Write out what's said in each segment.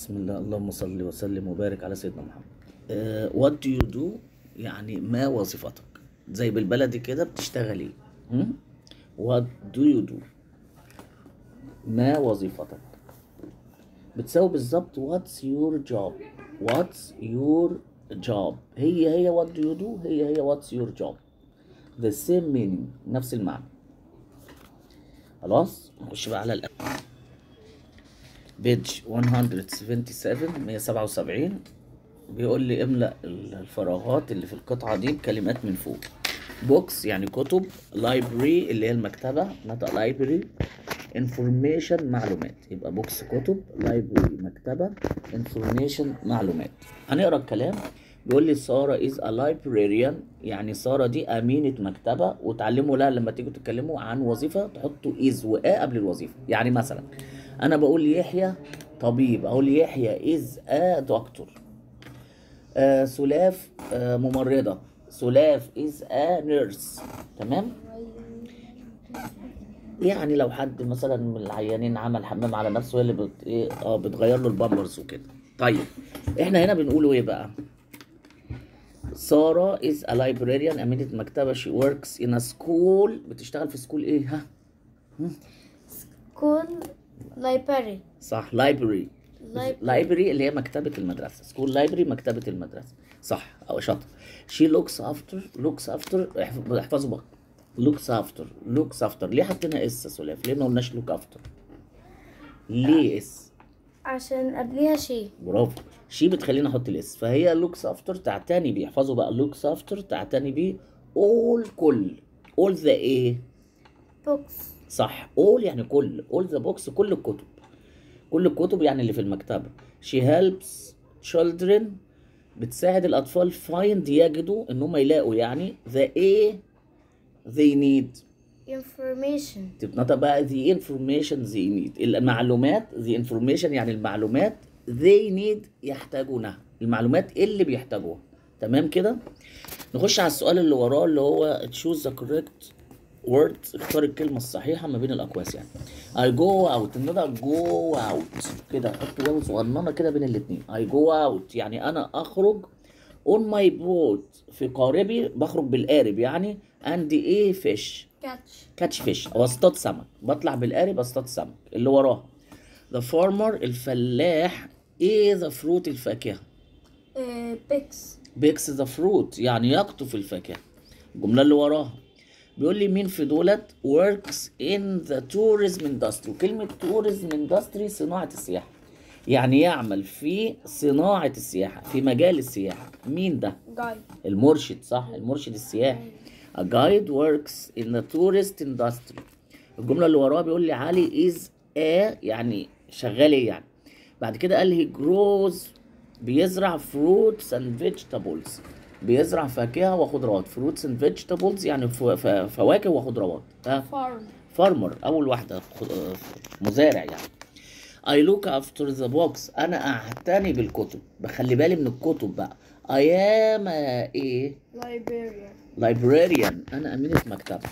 بسم الله اللهم صل وسلم وبارك على سيدنا محمد uh, what do you do يعني ما وظيفتك زي بالبلدي كده بتشتغل ايه هم؟ what do you do ما وظيفتك بتساوي بالظبط what's your job what's your job هي هي what do you do هي هي what's your job the same meaning نفس المعنى خلاص نخش بقى على الأ... بيج 177 177 بيقول لي املأ الفراغات اللي في القطعة دي بكلمات من فوق بوكس يعني كتب لايبرري اللي هي المكتبة نطق لايبرري انفورميشن معلومات يبقى بوكس كتب لايبرري مكتبة انفورميشن معلومات هنقرا الكلام بيقول لي سارة از ا librarian يعني سارة دي أمينة مكتبة وتعلموا لها لما تيجوا تتكلموا عن وظيفة تحطوا از وآ قبل الوظيفة يعني مثلا أنا بقول يحيى طبيب أقول يحيى از ا دكتور آه سلاف آه ممرضة سلاف از ا نيرس تمام يعني لو حد مثلا من العيانين عمل حمام على نفسه هي اللي بت... ايه اه بتغير له البامبرز وكده طيب احنا هنا بنقوله ايه بقى سارة is a librarian أمينة مكتبة she works in a school بتشتغل في سكول ايه ها school library صح library Library. library اللي هي مكتبة المدرسة سكول library مكتبة المدرسة صح أو شاطر she looks after looks after احف- احفظوا بقى looks after looks after ليه حطينا اس يا سلاف ليه ما قلناش look after ليه اس عشان قبليها شيء برافو شي بتخليني احط الاس فهي لوكس افتر تعتني بيه احفظوا بقى لوكس افتر تعتني بيه all كل all ذا ايه books صح all يعني كل all ذا بوكس كل الكتب كل الكتب يعني اللي في المكتبة she helps children بتساعد الأطفال find يجدوا إن هم يلاقوا يعني the ايه they need information تتنطق بقى the information they need المعلومات the information يعني المعلومات they need يحتاجونها المعلومات اللي بيحتاجوها تمام كده نخش على السؤال اللي وراه اللي هو choose the correct word اختار الكلمة الصحيحة ما بين الأقواس يعني I go out النطق go out كده حط واو صغننة كده بين الاتنين I go out يعني أنا أخرج on my boat في قاربي بخرج بالقارب يعني and ايه fish catch كاتش فيش او اصطاد سمك بطلع بالقارب اصطاد سمك اللي وراها ذا فارمر الفلاح ايه ذا فروت الفاكهه uh, picks بيكس ذا فروت يعني يقطف الفاكهه الجمله اللي وراها بيقول لي مين في دولت works in the tourism industry وكلمة tourism industry صناعة السياحة يعني يعمل في صناعة السياحة في مجال السياحة مين ده؟ guide المرشد صح المرشد السياحي A guide works in the tourist industry الجملة اللي وراها بيقول لي علي is a يعني شغال ايه يعني بعد كده قال لي he grows بيزرع fruits and vegetables بيزرع فاكهة وخضروات fruits and vegetables يعني ف- ف- فواكه وخضروات ها farm فارمر اول واحده خ- آه، مزارع يعني I look after the books انا اعتني بالكتب بخلي بالي من الكتب بقى I am a ايه librarian librarian انا امينة مكتبة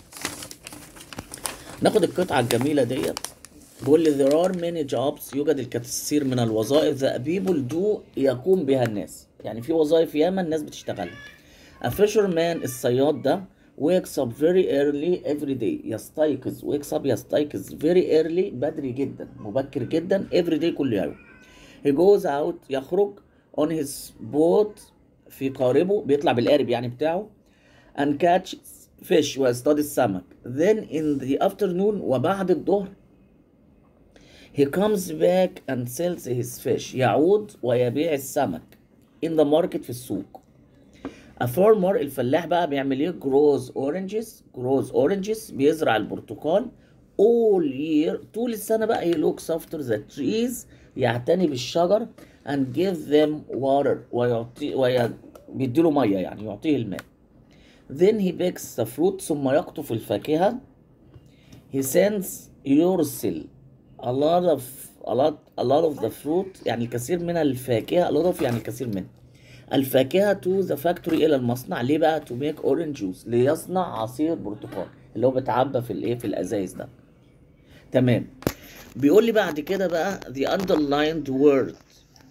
ناخد القطعة الجميلة ديت بيقول لي there are many jobs يوجد الكثير من الوظائف that people do يقوم بها الناس يعني في وظائف ياما الناس بتشتغلها a fisherman الصياد ده wakes up very early every day يستيقظ wakes up يستيقظ very early بدري جدا مبكر جدا every day كل يوم he goes out يخرج on his boat في قاربه بيطلع بالقارب يعني بتاعه and catch fish ويصطاد السمك then in the afternoon وبعد الظهر he comes back and sells his fish يعود ويبيع السمك in the market في السوق a farmer الفلاح بقى بيعمل ايه grows oranges grows oranges بيزرع البرتقال all year طول السنة بقى he looks after the trees يعتني بالشجر and give them water ويعطي وي... بيديله مية يعني يعطيه الماء then he picks the fruit ثم يقطف الفاكهة he sends يرسل a lot of a lot a lot of the fruit يعني الكثير من الفاكهة a lot of يعني الكثير من الفاكهة to the factory إلى المصنع ليه بقى to make orange juice ليصنع عصير برتقال اللي هو بيتعبى في الايه في الازايز ده تمام بيقول لي بعد كده بقى the underlined word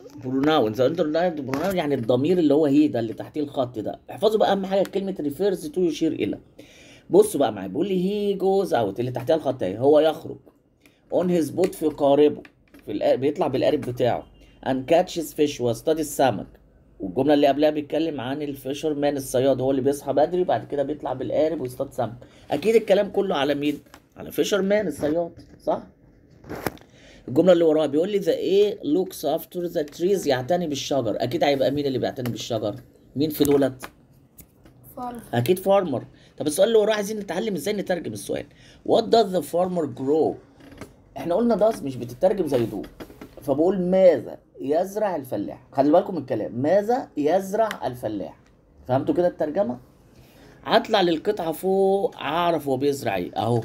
بروناونز اندرلايند بروناون يعني الضمير اللي هو هي ده اللي تحتيه الخط ده احفظوا بقى اهم حاجه كلمه ريفيرز تو يشير الى بصوا بقى معايا بيقول لي هي جوز اوت اللي تحتها الخط اهي هو يخرج اون هيز بوت في قاربه في القارب بيطلع بالقارب بتاعه ان كاتشز فيش واصطاد السمك والجمله اللي قبلها بيتكلم عن الفيشر مان الصياد هو اللي بيصحى بدري وبعد كده بيطلع بالقارب ويصطاد سمك اكيد الكلام كله على مين على فيشر مان الصياد صح الجمله اللي وراها بيقول لي ذا ايه لوكس افتر ذا تريز يعتني بالشجر اكيد هيبقى مين اللي بيعتني بالشجر مين في دولت farm اكيد فارمر طب السؤال اللي وراه عايزين نتعلم ازاي نترجم السؤال what does the farmer grow احنا قلنا does مش بتترجم زي do فبقول ماذا يزرع الفلاح خلي بالكم من الكلام ماذا يزرع الفلاح فهمتوا كده الترجمه هطلع للقطعه فوق اعرف هو بيزرع ايه اهو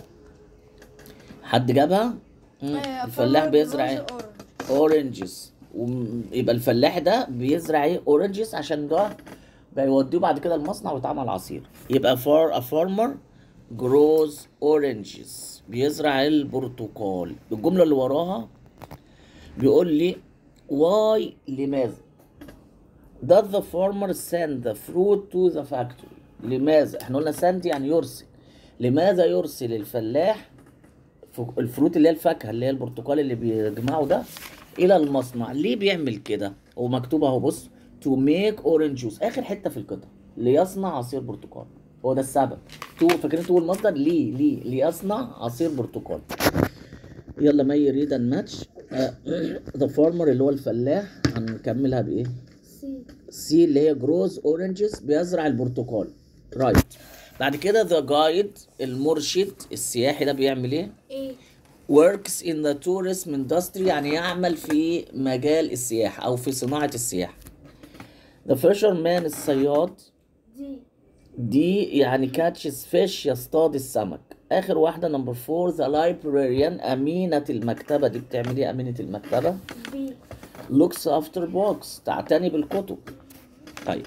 حد جابها مم. آه، الفلاح farmer بيزرع grows ايه orange. اورنجز يبقى الفلاح ده بيزرع ايه اورنجز عشان ده بيوديه بعد كده المصنع ويتعمل عصير يبقى فار a farmer grows oranges بيزرع البرتقال الجملة اللي وراها بيقول لي why لماذا does the farmer send the fruit to the factory لماذا احنا قلنا send يعني يرسل لماذا يرسل الفلاح ف- الفروت اللي هي الفاكهه اللي هي البرتقال اللي بيجمعه ده الى المصنع ليه بيعمل كده هو مكتوب اهو بص to make orange juice اخر حته في القطعه ليصنع عصير برتقال هو ده السبب تو فاكرين تو المصدر ليه ليه ليصنع عصير برتقال يلا مي ريد اند ماتش ذا فارمر اللي هو الفلاح هنكملها بايه سي سي اللي هي جروز اورنجز بيزرع البرتقال رايت بعد كده ذا جايد المرشد السياحي ده بيعمل ايه ايه works in the tourism industry يعني يعمل في مجال السياحة أو في صناعة السياحة. The fisherman الصياد دي دي يعني catches fish يصطاد السمك. آخر واحدة نمبر فور the librarian أمينة المكتبة دي بتعمل إيه أمينة المكتبة؟ بي looks after books تعتني بالكتب. طيب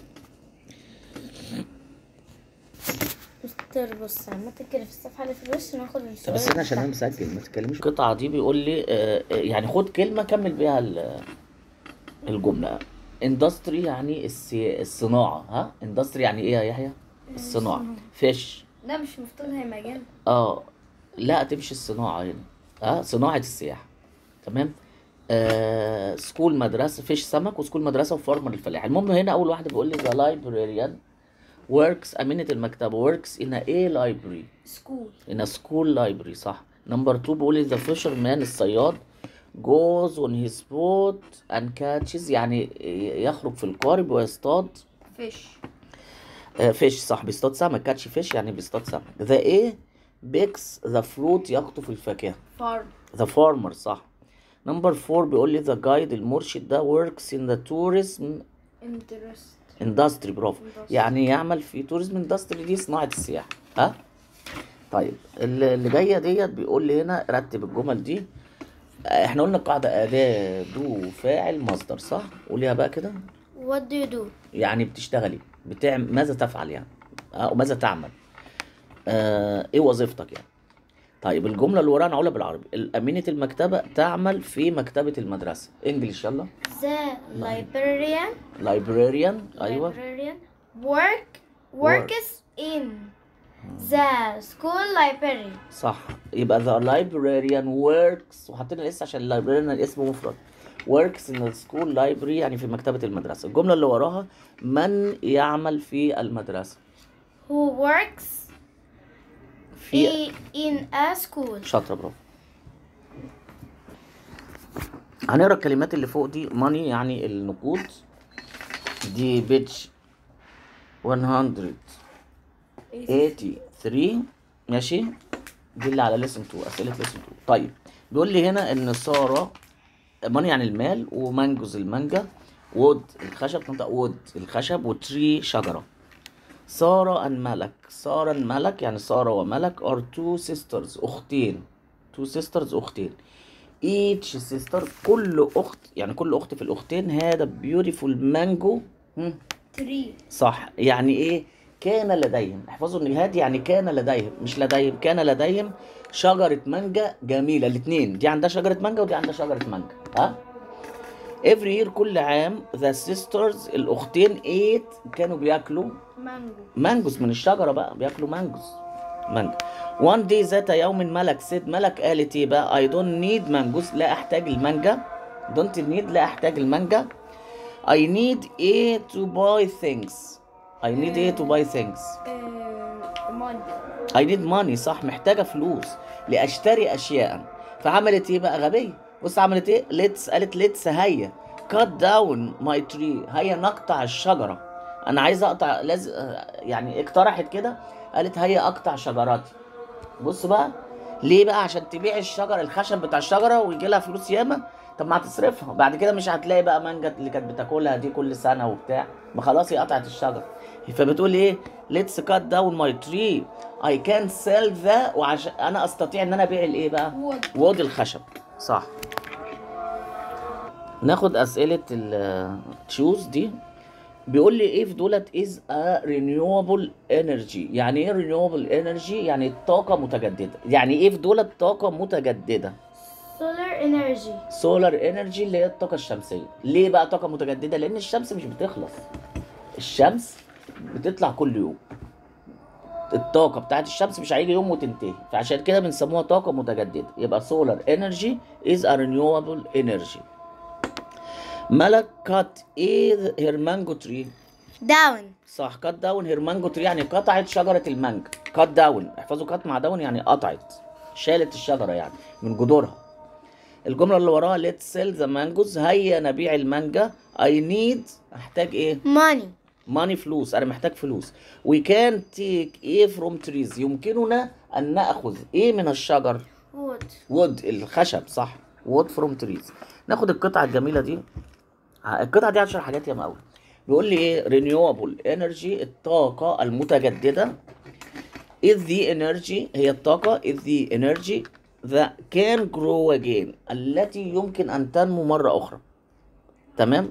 مستر بص عملت كده في الصفحة اللي في الوش ناخد طب السؤال بس أنا عشان أنا بتاعك. مسجل ما تتكلمش القطعة دي بيقول لي آه، آه، يعني خد كلمة كمل بيها ال- الجملة اندستري يعني السي... الصناعة ها اندستري يعني ايه يا يحيى الصناعة فيش لا مش مفتوح هي مجال اه لا تمشي الصناعة هنا اه صناعة السياحة تمام آه سكول مدرسة فيش سمك وسكول مدرسة وفارمر الفلاح المهم هنا أول واحدة بيقول لي ذا librarian works أمينة المكتبة works in a a library سكول in a school library صح نمبر 2 بيقول لي the fisherman الصياد goes on his boat and catches يعني يخرج في القارب ويصطاد فيش فيش صح بيصطاد سمك كاتش فيش يعني بيصطاد سمك the ايه بيكس ذا فروت يقطف الفاكهة فارم ذا فارمر صح نمبر 4 بيقول لي ذا جايد المرشد ده works in the tourism انترست industry برافو Industry. يعني يعمل في توريزم اندستري دي صناعة السياحة ها طيب اللي اللي جاية ديت بيقول لي هنا رتب الجمل دي احنا قلنا قاعدة أداة دو فاعل مصدر صح قوليها بقى كده What do you do? يعني بتشتغلي بتعمل ماذا تفعل يعني اه وماذا تعمل آه ايه وظيفتك يعني طيب الجملة اللي وراها نقولها بالعربي أمينة المكتبة تعمل في مكتبة المدرسة انجلش يلا The librarian librarian أيوه librarian work works in the school library صح يبقى the librarian works وحطينا لسه عشان librarian الاسم مفرد works in the school library يعني في مكتبة المدرسة الجملة اللي وراها من يعمل في المدرسة who works في i- in a school شاطرة برافو هنقرا الكلمات اللي فوق دي money يعني النقود دي بيج 183 ماشي دي اللي على ليسن 2 اسئله ليسن 2 طيب بيقول لي هنا ان ساره ماني يعني المال ومانجوز المانجا وود الخشب تنطق وود الخشب وتري شجره ساره ان ملك ساره ان ملك يعني ساره وملك ار تو سيسترز اختين تو سيسترز اختين each sister كل اخت يعني كل اخت في الاختين هذا بيوتيفول مانجو tree صح يعني ايه كان لديهم احفظوا ان الهادي يعني كان لديهم مش لديهم كان لديهم شجرة مانجا جميلة الاتنين دي عندها شجرة مانجا ودي عندها شجرة مانجا ها every year كل عام the sisters الاختين ate كانوا بياكلوا مانجو مانجوز من الشجرة بقى بياكلوا مانجوز مانجو one day ذات يوم ملك سيد ملك قالت ايه بقى I don't need مانجوز لا احتاج المانجا don't need لا احتاج المانجا I need a to buy things I need a to buy things مانجو I need money صح محتاجة فلوس لأشتري أشياء فعملت إيه بقى غبية بص عملت إيه let's قالت let's هيا cut down my tree هيا نقطع الشجرة أنا عايز أقطع لازم يعني اقترحت كده قالت هيا أقطع شجراتي بص بقى ليه بقى عشان تبيع الشجر الخشب بتاع الشجرة ويجي لها فلوس ياما طب ما هتصرفها بعد كده مش هتلاقي بقى مانجا اللي كانت بتاكلها دي كل سنة وبتاع ما خلاص هي قطعت الشجر فبتقول ايه let's cut down my tree I can sell the وعشان انا استطيع ان انا ابيع الايه بقى وود وود الخشب صح ناخد اسئله التشوز دي بيقول لي ايه في دولت از ا renewable energy يعني ايه renewable energy يعني طاقه متجدده يعني ايه في دولت طاقه متجدده سولار انرجي سولار انرجي اللي هي الطاقه الشمسيه ليه بقى طاقه متجدده لان الشمس مش بتخلص الشمس بتطلع كل يوم الطاقه بتاعت الشمس مش هيجي يوم وتنتهي فعشان كده بنسموها طاقه متجدده يبقى سولار انرجي از ا renewable energy ملك كات ايه هير مانجو تري داون صح كات داون هير مانجو تري يعني قطعت شجره المانجا كات داون احفظوا كات مع داون يعني قطعت شالت الشجره يعني من جذورها الجمله اللي وراها ليت سيل ذا مانجوز هيا نبيع المانجا اي نيد احتاج ايه ماني ماني فلوس انا محتاج فلوس وي كان تيك ايه فروم تريز يمكننا ان ناخذ ايه من الشجر وود وود الخشب صح وود فروم تريز ناخد القطعه الجميله دي القطعه دي عشر حاجات ياما قوي بيقول لي ايه رينيوبل انرجي الطاقه المتجدده is the energy هي الطاقه is the energy that can grow again التي يمكن ان تنمو مره اخرى تمام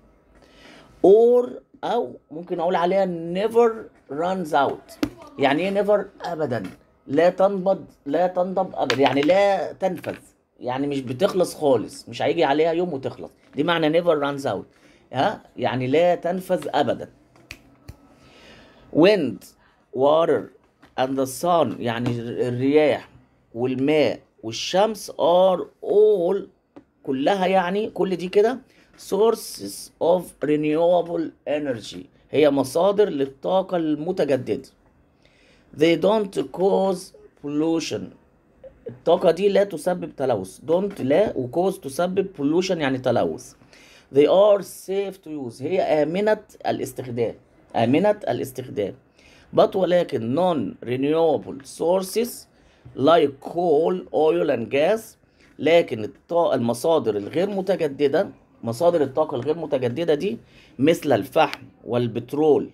or او ممكن اقول عليها never runs out يعني ايه never ابدا لا تنبض لا تنضب ابدا يعني لا تنفذ يعني مش بتخلص خالص مش هيجي عليها يوم وتخلص دي معنى never runs out ها يعني لا تنفذ ابدا wind water and the sun يعني الرياح والماء والشمس are all كلها يعني كل دي كده sources of renewable energy هي مصادر للطاقة المتجددة they don't cause pollution الطاقة دي لا تسبب تلوث don't لا و cause تسبب pollution يعني تلوث they are safe to use هي آمنة الاستخدام آمنة الاستخدام but ولكن non renewable sources like coal oil and gas لكن الطاقة المصادر الغير متجددة مصادر الطاقة الغير متجددة دي مثل الفحم والبترول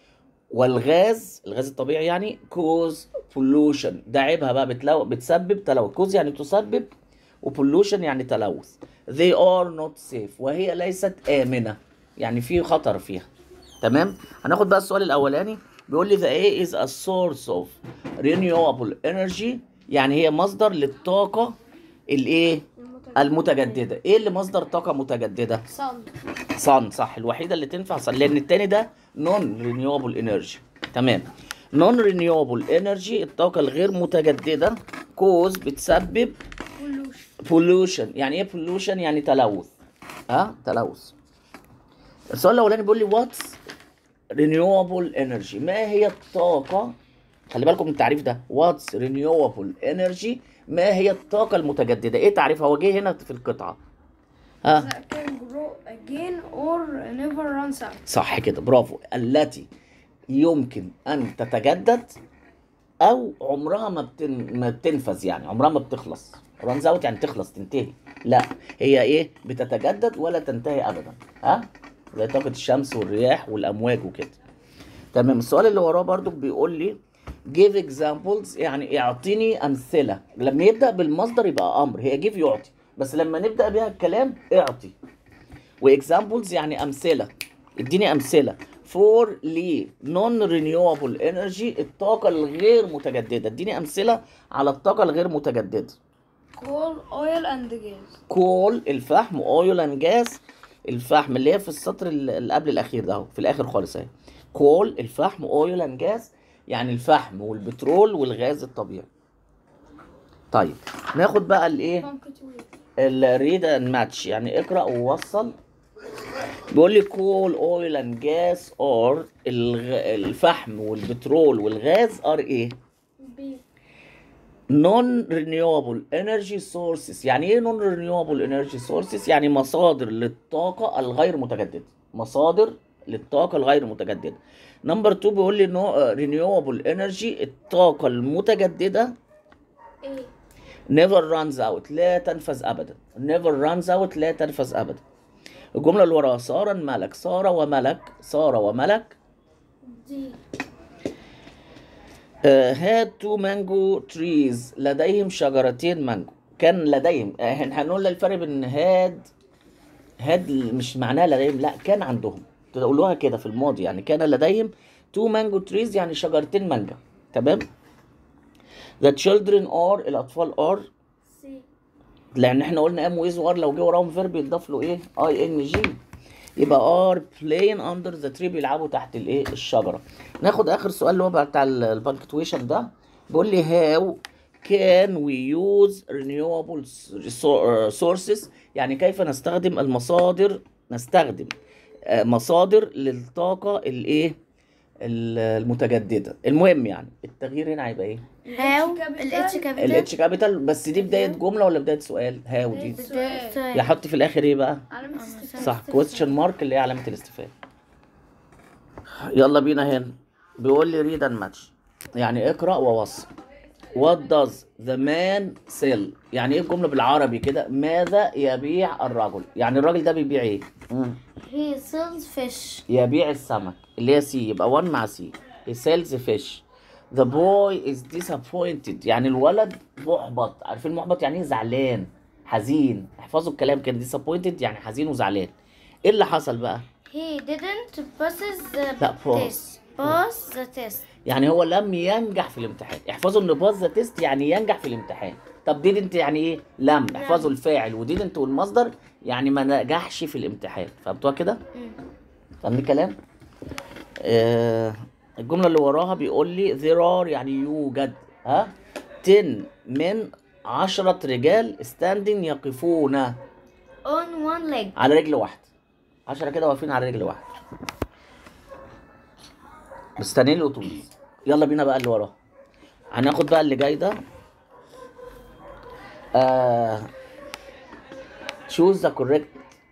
والغاز الغاز الطبيعي يعني كوز بولوشن ده عيبها بقى بتلو... بتسبب تلوث كوز يعني تسبب وبولوشن يعني تلوث they are not safe وهي ليست آمنة يعني في خطر فيها تمام هناخد بقى السؤال الأولاني بيقول لي the A is a source of renewable energy يعني هي مصدر للطاقة الايه المتجددة ايه اللي مصدر طاقة متجددة صن صن صح الوحيده اللي تنفع صن لان التاني ده نون رينيوبل انرجي تمام نون رينيوبل انرجي الطاقه الغير متجدده كوز بتسبب بولوشن يعني ايه بولوشن يعني تلوث ها تلوث السؤال الاولاني بيقول لي واتس رينيوبل انرجي ما هي الطاقه خلي بالكم من التعريف ده واتس رينيوبل انرجي ما هي الطاقه المتجدده ايه تعريفها هو جه هنا في القطعه ها that can grow again or never runs out صح كده برافو التي يمكن ان تتجدد او عمرها ما بتن... ما بتنفذ يعني عمرها ما بتخلص رانز اوت يعني تخلص تنتهي لا هي ايه بتتجدد ولا تنتهي ابدا ها زي طاقه الشمس والرياح والامواج وكده تمام السؤال اللي وراه برضو بيقول لي give examples يعني اعطيني امثله لما يبدا بالمصدر يبقى امر هي give يعطي بس لما نبدا بيها الكلام اعطي واكزامبلز يعني امثله اديني امثله فور لي نون رينيوبل انرجي الطاقه الغير متجدده اديني امثله على الطاقه الغير متجدده coal oil and gas كول الفحم اويل اند جاز الفحم اللي هي في السطر ال- اللي قبل الاخير ده اهو في الاخر خالص اهي كول الفحم اويل اند جاز يعني الفحم والبترول والغاز الطبيعي طيب ناخد بقى الايه الريد اند ماتش يعني اقرا ووصل بيقول لي كول اويل اند جاز اور الفحم والبترول والغاز ار ايه بي نون رينيوبل انرجي سورسز يعني ايه نون رينيوبل انرجي سورسز يعني مصادر للطاقه الغير متجدده مصادر للطاقه الغير متجدده نمبر 2 بيقول لي نو رينيوبل انرجي الطاقه المتجدده ايه never runs out لا تنفذ ابدا never runs out لا تنفذ ابدا الجمله اللي وراها صار ملك صار وملك صار وملك دي آه، had two mango trees لديهم شجرتين مانجو كان لديهم آه، احنا هنقول الفرق بين هاد هاد مش معناها لديهم لا كان عندهم تقولوها كده في الماضي يعني كان لديهم two mango trees يعني شجرتين مانجا تمام the children are الأطفال are سي لأن احنا قلنا ام ويز وار لو جه وراهم فيرب يتضاف له ايه اي ان جي يبقى ار playing under the tree بيلعبوا تحت الايه الشجره ناخد اخر سؤال اللي هو بقى بتاع البنكتويشن ده بيقول لي هاو كان وي يوز renewable sources يعني كيف نستخدم المصادر نستخدم آه، مصادر للطاقه الايه ال- المتجدده المهم يعني التغيير هنا هيبقى ايه هاو الاتش كابيتال الاتش كابيتال بس دي بدايه جمله ولا بدايه سؤال هاو دي سؤال يحط في الاخر ايه بقى علامة صح كويستشن مارك اللي هي علامه الاستفهام يلا بينا هنا بيقول لي ريد اند ماتش يعني اقرا ووصل What does the man sell يعني ايه الجمله بالعربي كده ماذا يبيع الرجل يعني الراجل ده بيبيع ايه مم. he sells fish يبيع السمك اللي هي سي يبقى 1 مع سي he sells fish the boy is disappointed يعني الولد محبط عارفين محبط يعني ايه زعلان حزين احفظوا الكلام كده disappointed يعني حزين وزعلان ايه اللي حصل بقى he didn't passes the لا، pass. test pass the test يعني هو لم ينجح في الامتحان احفظوا ان باز ذا تيست يعني ينجح في الامتحان طب didn't يعني ايه لم احفظوا الفاعل وديدنت والمصدر يعني ما نجحش في الامتحان فهمتوها كده مم. فاهمين الكلام آه الجمله اللي وراها بيقول لي there are يعني يوجد ها 10 من عشرة رجال standing يقفون on one leg على رجل واحدة عشرة كده واقفين على رجل واحدة مستنيين الأتوبيس يلا بينا بقى اللي وراه هناخد بقى اللي جاي ده آه choose the correct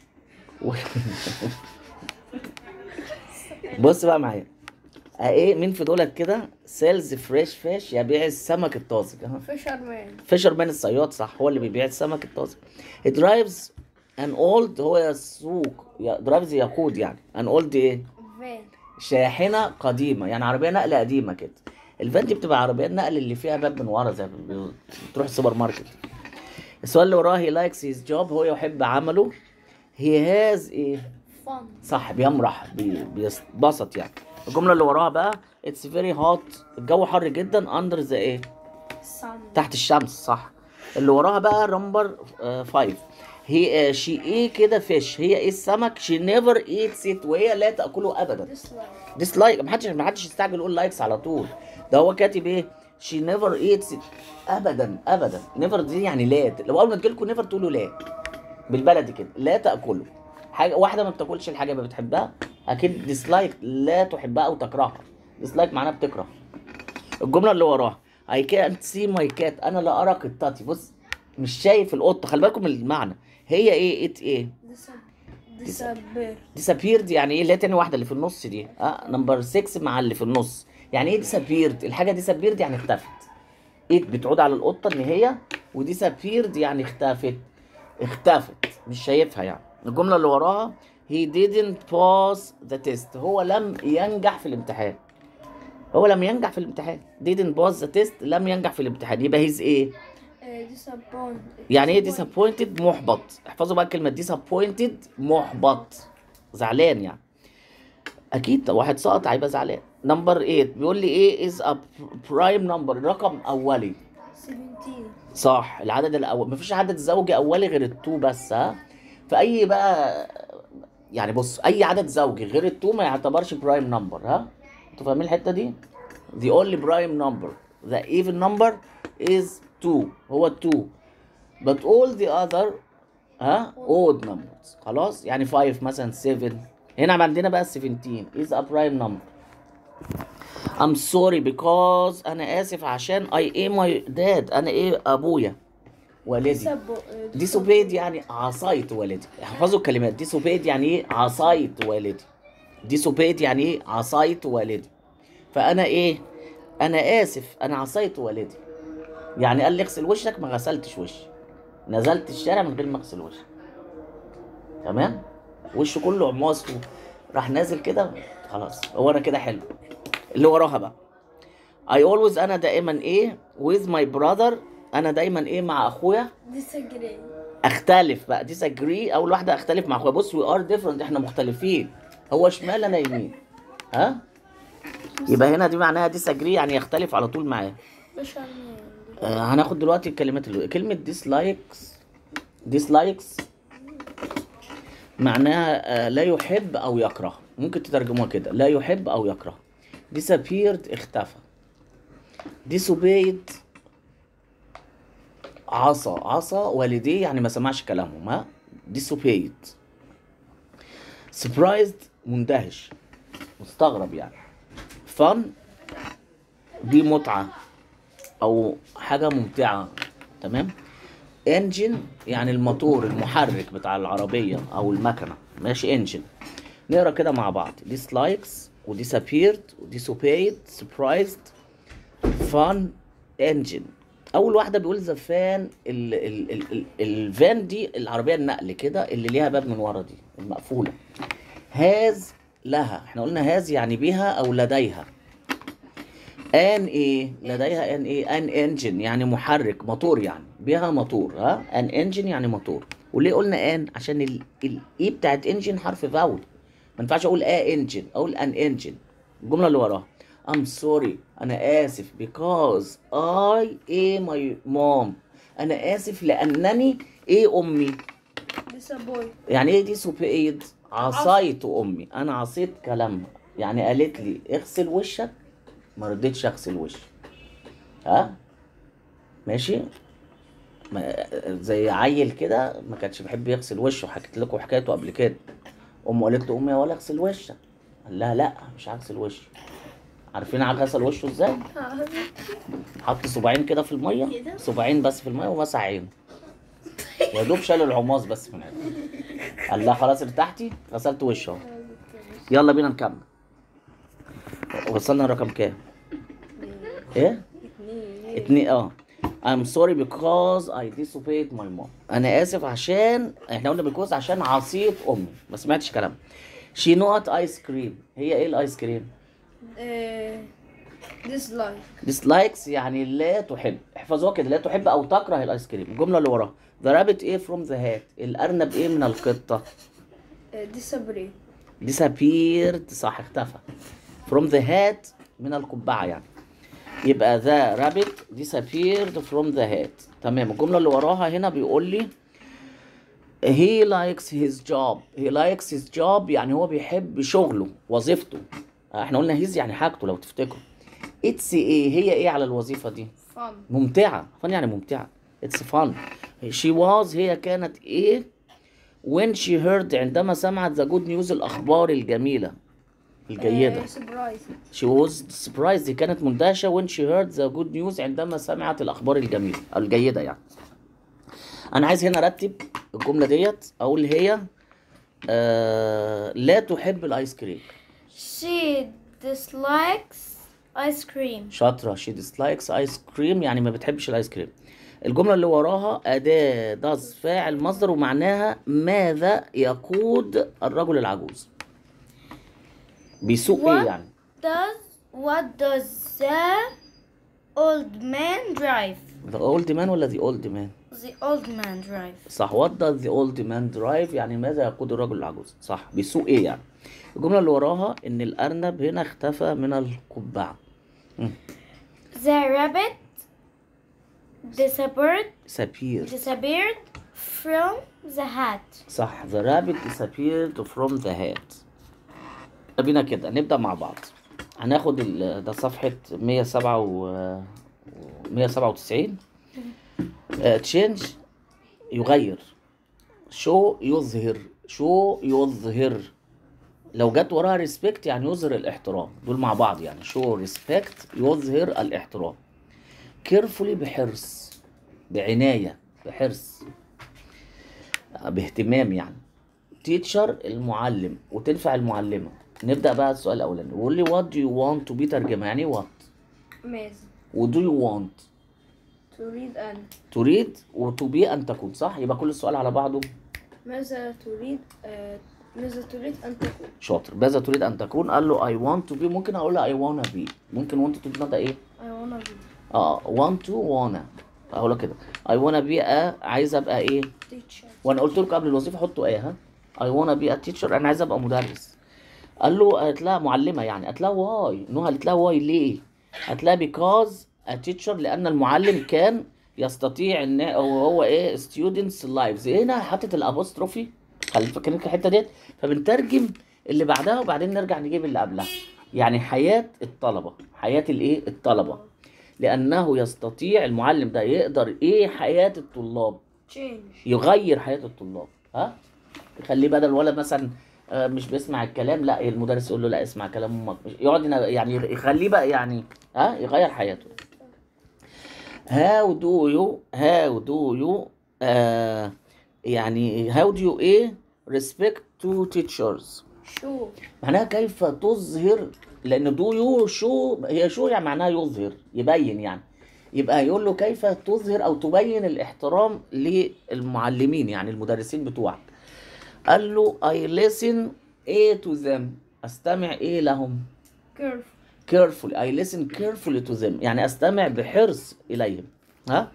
بص بقى معايا آه ايه مين في دولت كده سيلز فريش فيش يبيع السمك الطازج اهو fisherman فيشر مان الصياد صح هو اللي بيبيع السمك الطازج درايفز ان اولد هو يسوق درايفز يقود يعني ان اولد ايه van شاحنه قديمه يعني عربيه نقل قديمه كده الفان دي بتبقى عربيات نقل اللي فيها باب من ورا زي ما بي- بتروح السوبر ماركت السؤال اللي وراه هي لايكس هيز جوب هو يحب عمله هي هاز ايه fun صح بيمرح بي- بيتبسط يعني الجمله اللي وراها بقى اتس فيري هوت الجو حر جدا اندر ذا ايه sun تحت الشمس صح اللي وراها بقى نمبر 5 هي شي ايه كده فيش هي ايه السمك شي نيفر ايتس ات وهي لا تاكله ابدا dislike ديسلايك محدش محدش يستعجل يقول لايكس على طول ده هو كاتب ايه شي نيفر ايتس ابدا ابدا نيفر دي يعني لا لو اول ما تجيلكوا نيفر تقولوا لا بالبلدي كده لا تاكله حاجه واحده ما بتاكلش الحاجه اللي بتحبها اكيد ديسلايك لا تحبها او تكرهها ديسلايك معناها بتكره الجمله اللي وراها I can't see my cat انا لا ارى قطتي بص مش شايف القطه خلي بالكم من المعنى هي ايه ات ايه disappear disappeared يعني ايه اللي هي تاني واحده اللي في النص دي اه نمبر 6 مع اللي في النص يعني ايه disappeared الحاجه disappeared يعني اختفت ايه بتعود على القطه ان هي وديسابيرد يعني اختفت اختفت مش شايفها يعني الجمله اللي وراها he didn't pass the test هو لم ينجح في الامتحان هو لم ينجح في الامتحان didn't pass the test لم ينجح في الامتحان يبقى he's ايه disappoint يعني ايه disappointed محبط احفظوا بقى كلمة disappointed محبط زعلان يعني اكيد واحد سقط هيبقى زعلان نمبر 8 بيقول لي ايه is a prime number رقم اولي 17 صح العدد الاول مفيش عدد زوجي اولي غير التو بس ها فاي بقى يعني بص اي عدد زوجي غير التو ما يعتبرش برايم نمبر ها انتوا فاهمين الحته دي the only prime number the even number is 2 هو 2 but all the other ها odd numbers خلاص يعني 5 مثلا 7 هنا عندنا بقى 17 is a prime number I'm sorry because أنا آسف عشان I am my dad أنا إيه أبويا والدي سبو disobeyed يعني عصيت والدي احفظوا الكلمات disobeyed يعني ايه عصيت والدي disobeyed يعني ايه عصيت والدي فانا ايه انا اسف انا عصيت والدي يعني قال لي اغسل وشك ما غسلتش وشي نزلت الشارع من غير ما اغسل وشي تمام وشه كله عماص راح نازل كده خلاص هو انا كده حلو اللي وراها بقى I always انا دائما ايه with my brother انا دايما ايه مع اخويا disagree اختلف بقى disagree اول واحده اختلف مع اخويا بص we are different احنا مختلفين هو شمال انا يمين ها يبقى هنا دي معناها disagree يعني يختلف على طول معاه مش عارفين آه هناخد دلوقتي الكلمات اللي كلمه dislikes dislikes معناها آه لا يحب او يكره ممكن تترجموها كده لا يحب او يكره disappeared اختفى disobeyed عصى عصى والديه يعني ما سمعش كلامهم ها disobeyed surprised مندهش مستغرب يعني fun دي متعة أو حاجة ممتعة تمام engine يعني الموتور المحرك بتاع العربية أو المكنة ماشي engine نقرا كده مع بعض dislikes و disappeared و disobeyed surprised fun engine اول واحده بيقول ذا فان ال ال ال ال الفان دي العربيه النقل كده اللي ليها باب من ورا دي المقفوله هاز لها احنا قلنا هاز يعني بها او لديها ان ايه لديها ان ايه ان انجن يعني محرك موتور يعني بها موتور ها ان انجن يعني موتور وليه قلنا ان عشان الاي بتاعت انجن حرف فاول ما ينفعش اقول ا انجن اقول ان انجن الجمله اللي وراها I'm sorry أنا آسف because I am my mom أنا آسف لأنني إيه أمي disappoint يعني إيه دي سوبيد عصيت أمي أنا عصيت كلامها يعني قالت لي اغسل وشك ما رضيتش أغسل وشي ها ماشي ما زي عيل كده ما كانش بيحب يغسل وشه حكيت لكم حكايته قبل كده امه قالت له امي يا ولا اغسل وشك قال لها لا مش هغسل وشي عارفين غسل وشه ازاي حط صباعين كده في الميه كده؟ صباعين بس في الميه ومسح عينه يا دوب شال العماص بس من عينه قال لها خلاص ارتحتي غسلت وشه اهو يلا بينا نكمل وصلنا رقم كام ايه اتنين اه I'm sorry because I disobeyed my mom انا اسف عشان احنا قلنا because عشان عصيت امي ما سمعتش كلام she not ice cream هي ايه الايس كريم dislike dislikes يعني لا تحب احفظوها كده لا تحب او تكره الايس كريم الجمله اللي وراها the rabbit ايه from the hat الارنب ايه من القطه disagree disappeared صح اختفى from the hat من القبعه يعني يبقى the rabbit disappeared from the hat تمام الجمله اللي وراها هنا بيقول لي he likes his job he likes his job يعني هو بيحب شغله وظيفته احنا قلنا هيز يعني حاجته لو تفتكروا اتس ايه هي ايه على الوظيفه دي fun ممتعة فن يعني ممتعة it's fun she was هي كانت ايه when she heard عندما سمعت the good news الأخبار الجميلة الجيدة surprise she was surprised هي كانت مندهشة when she heard the good news عندما سمعت الأخبار الجميلة أو الجيدة يعني أنا عايز هنا أرتب الجملة ديت أقول هي آه لا تحب الآيس كريم she dislikes ice cream شاطرة she dislikes ice cream يعني ما بتحبش الايس كريم الجملة اللي وراها أداة does فاعل مصدر ومعناها ماذا يقود الرجل العجوز بيسوق ايه What يعني does what does the old man drive the old man ولا the old man the old man drive صح what does the old man drive يعني ماذا يقود الرجل العجوز صح بيسوق ايه يعني الجملة اللي وراها ان الارنب هنا اختفى من القبعة the rabbit disappeared سبير disappeared from the hat صح the rabbit disappeared from the hat بينا كده نبدأ مع بعض هناخد ال... ده صفحة 107 و 197 تشينج يغير شو يظهر شو يظهر لو جت وراها ريسبكت يعني يظهر الاحترام دول مع بعض يعني شو ريسبكت يظهر الاحترام كيرفولي بحرص بعناية بحرص باهتمام يعني تيتشر المعلم وتنفع المعلمة نبدأ بقى السؤال الأولاني بيقول لي what do you want to be ترجمة يعني what ماذا و do you want تريد أن تريد و to be أن تكون صح يبقى كل السؤال على بعضه ماذا تريد آه، ماذا تريد أن تكون شاطر ماذا تريد أن تكون قال له I want to be ممكن أقول له I wanna be ممكن want to be ده إيه I wanna be اه want to wanna أقول له كده I wanna be a عايز أبقى إيه teacher وانا قلت لكم قبل الوظيفه حطوا ايه ها اي wanna بي a teacher انا عايز ابقى مدرس قال له قالت لها معلمه يعني قالت لها واي نو قالت لها واي ليه قالت لها because a teacher لان المعلم كان يستطيع ان هو هو ايه students lives هنا حطت الابوستروفي خلي فاكرين الحته ديت فبنترجم اللي بعدها وبعدين نرجع نجيب اللي قبلها يعني حياه الطلبه حياه الايه الطلبه لانه يستطيع المعلم ده يقدر ايه حياه الطلاب change يغير حياة الطلاب ها يخليه بدل ولا مثلا آه، مش بيسمع الكلام لا المدرس يقول له لا اسمع كلام امك مش- يقعد ينا- يعني يخليه بقى يعني ها يغير حياته how do you how do you آه يعني how do you ايه respect to teachers شو معناها كيف تظهر لان دو يو شو هي شو يعني معناها يظهر يبين يعني يبقى يقول له كيف تظهر او تبين الاحترام للمعلمين يعني المدرسين بتوعك قال له I listen ايه to them استمع ايه لهم careful carefully I listen carefully to them يعني استمع بحرص اليهم ها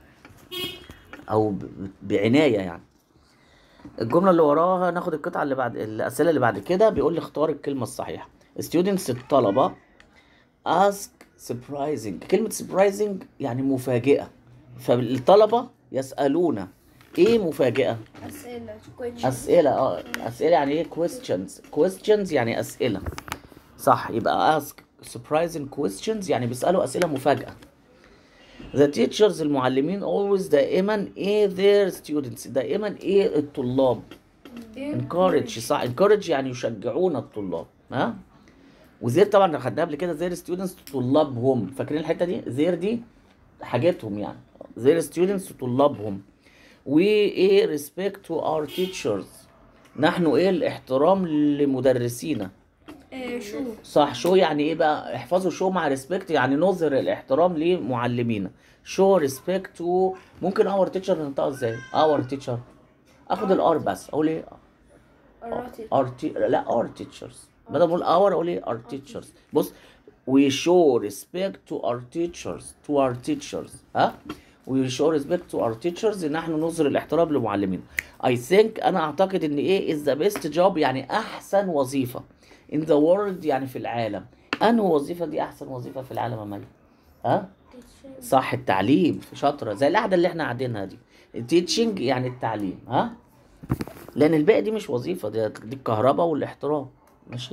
او ب- بعنايه يعني الجمله اللي وراها ناخد القطعه اللي بعد الاسئله اللي بعد كده بيقول لي اختار الكلمه الصحيحه students الطلبه ask surprising كلمه surprising يعني مفاجئه فالطلبه يسالون ايه مفاجئه أسئلة question اسئله اه اسئله يعني ايه questions questions يعني اسئله صح يبقى ask surprising questions يعني بيسالوا اسئله مفاجاه The teachers المعلمين always دائما ايه their students دائما ايه الطلاب encourage صح encourage يعني يشجعون الطلاب ها وزير طبعا خدناها قبل كده their students طلابهم فاكرين الحته دي their دي حاجتهم يعني their students طلابهم وايه respect to our teachers نحن ايه الاحترام لمدرسينا آه، شو صح شو يعني ايه بقى احفظوا شو مع ريسبكت يعني نظهر الاحترام لمعلمينا شو ريسبكت تو ممكن اور تيتشر ننطقها ازاي اور تيتشر اخد الار بس اقول ايه الراتب ار تي لا ار تيتشرز بدل ما اقول اور اقول ايه ار تيتشرز بص we show respect to our teachers to our teachers ها we show respect to our teachers ان احنا نظهر الاحترام لمعلمينا I think انا اعتقد ان ايه is the best job يعني احسن وظيفة in the world يعني في العالم انهي وظيفة دي احسن وظيفة في العالم يا مي ها صح التعليم شاطرة زي القعدة اللي احنا قاعدينها دي teaching يعني التعليم ها لان الباقي دي مش وظيفه دي, دي الكهرباء والاحترام ماشي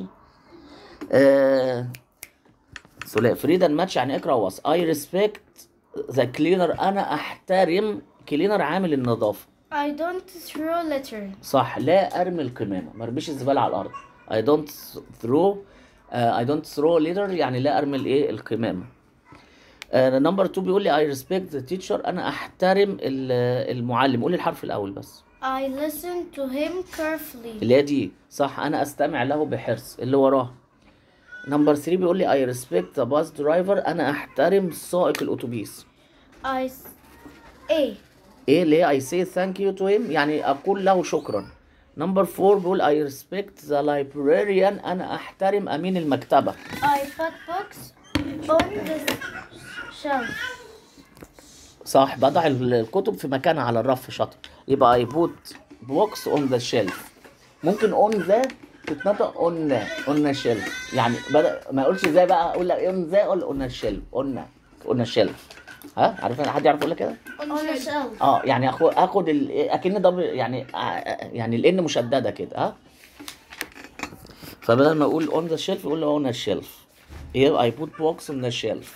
آه سلاء فريدا ماتش يعني اقرا وص اي ريسبكت ذا كلينر انا احترم كلينر عامل النظافه I don't throw litter صح لا ارمي القمامه ما ارميش الزباله على الارض I don't throw uh, I don't throw litter يعني لا ارمي الايه القمامه نمبر 2 بيقول لي I respect the teacher انا احترم ال- المعلم قول لي الحرف الاول بس I listen to him carefully اللي هي دي صح انا استمع له بحرص اللي وراه نمبر 3 بيقول لي اي ريسبكت ذا باس درايفر انا احترم سائق الاتوبيس I s- A ايه اللي هي اي سي ثانك يو تو هيم يعني اقول له شكرا نمبر 4 بيقول اي ريسبكت ذا لايبراريان انا احترم امين المكتبه I put books on the shelf صح بضع ال- الكتب في مكانها على الرف شاطر يبقى اي بوت بوكس اون ذا شيلف ممكن اون ذا تتنطق اون اون شيلف يعني بدأ ما اقولش ازاي بقى اقول لك اون ذا اقول اون شيلف اون اون شيلف ها عارف حد يعرف يقول كده on the shelf اه يعني اخد اخد ال... اكن ده ب- يعني آه، يعني الان مشدده كده ها فبدل ما اقول on the shelf اقول on a shelf here I put box on the shelf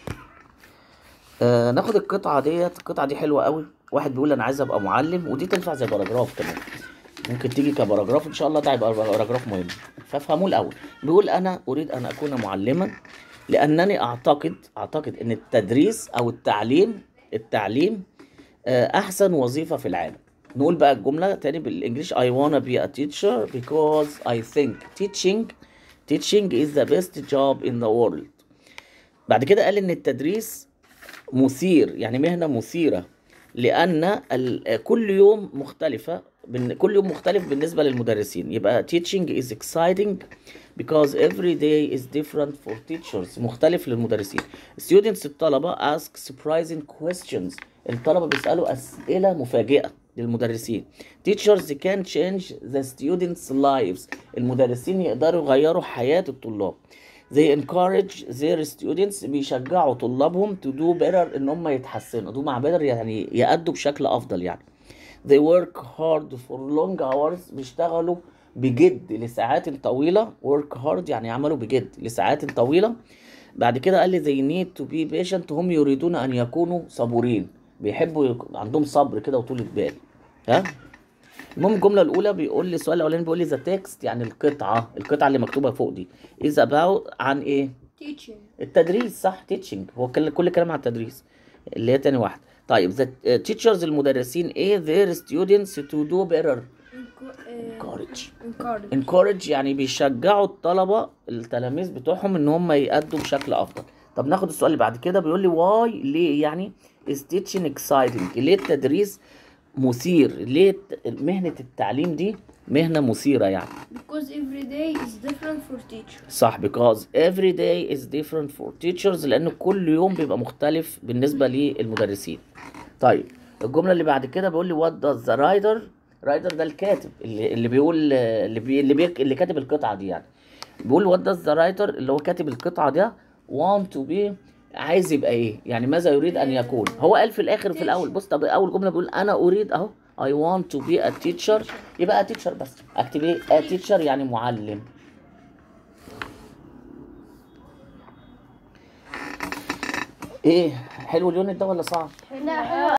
آه ناخد القطعه ديت القطعه دي حلوه قوي واحد بيقول انا عايز ابقى معلم ودي تنفع زي باراجراف كمان ممكن تيجي كباراجراف ان شاء الله ده هيبقى باراجراف مهم فافهموه الاول بيقول انا اريد ان اكون معلما لانني اعتقد اعتقد ان التدريس او التعليم التعليم آه، احسن وظيفه في العالم نقول بقى الجمله تاني بالانجليش I wanna be a teacher because I think teaching teaching is the best job in the world بعد كده قال ان التدريس مثير يعني مهنه مثيره لان ال- كل يوم مختلفه بن- كل يوم مختلف بالنسبه للمدرسين يبقى teaching is exciting because every day is different for teachers مختلف للمدرسين students الطلبه ask surprising questions الطلبه بيسالوا اسئله مفاجئه للمدرسين teachers can change the students lives المدرسين يقدروا يغيروا حياه الطلاب they encourage their students بيشجعوا طلابهم to do better ان هم يتحسنوا do مع better يعني يأدوا بشكل افضل يعني they work hard for long hours بيشتغلوا بجد لساعات طويلة work hard يعني يعملوا بجد لساعات طويلة بعد كده قال لي they need to be patient هم يريدون أن يكونوا صبورين بيحبوا يك... عندهم صبر كده وطولة بال ها المهم الجملة الأولى بيقول لي السؤال الأولاني بيقول لي the text يعني القطعة القطعة اللي مكتوبة فوق دي is about عن إيه؟ teaching التدريس صح teaching هو كل كل كلام عن التدريس اللي هي تاني واحدة طيب the teachers المدرسين ايه their students to do better encourage encourage encourage يعني بيشجعوا الطلبة التلاميذ بتوعهم ان هم يأدوا بشكل افضل طب ناخد السؤال اللي بعد كده بيقول لي why ليه يعني is teaching exciting ليه التدريس مثير ليه الت- مهنة التعليم دي مهنة مثيرة يعني because every day is different for teachers صح because every day is different for teachers لأن كل يوم بيبقى مختلف بالنسبة للمدرسين طيب الجملة اللي بعد كده بيقول لي what does the writer writer ده الكاتب اللي, اللي بيقول اللي بي اللي, بي اللي كاتب القطعة دي يعني بيقول what does the writer اللي هو كاتب القطعة ده want to be عايز يبقى ايه يعني ماذا يريد ان يكون هو قال في الاخر في الاول بص طب اول جمله بيقول انا اريد اهو I want to be a teacher يبقى a teacher بس اكتب ايه a teacher يعني معلم ايه حلو اليونت ده ولا صعب لا حلو